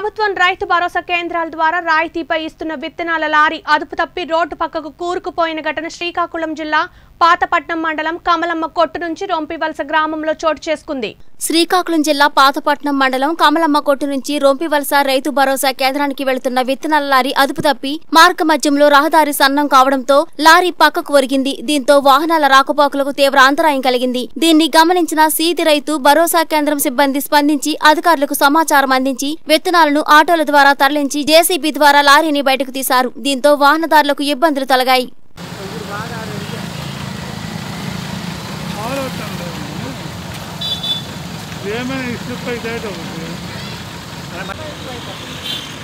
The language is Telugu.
ప్రభుత్వం రైతు భరోసా కేంద్రాల ద్వారా రాయితీపై ఇస్తున్న విత్తనాల లారీ అదుపు తప్పి రోడ్డు పక్కకు కూరుకుపోయిన ఘటన శ్రీకాకుళం జిల్లా పాతపట్నం మండలం కమలమ్మ కొట్టు నుంచి రొంపివలస గ్రామంలో చోటు చేసుకుంది శ్రీకాకుళం జిల్లా పాతపట్నం మండలం కమలమ్మ కొట్టు నుంచి రొంపివలస రైతు భరోసా కేంద్రానికి వెళుతున్న విత్తనాల లారీ అదుపు తప్పి మార్గ మధ్యంలో రహదారి సన్నం కావడంతో లారీ పక్కకు ఒరిగింది దీంతో వాహనాల రాకపోకలకు తీవ్ర అంతరాయం కలిగింది దీన్ని గమనించిన సీది రైతు భరోసా కేంద్రం సిబ్బంది స్పందించి అధికారులకు సమాచారం అందించి విత్తనాలను ఆటోల ద్వారా తరలించి జేసీబీ ద్వారా లారీని బయటకు తీశారు దీంతో వాహనదారులకు ఇబ్బందులు తొలగాయి ఆలోచన ఏమైనా స్లిప్ అయితే ఒకటి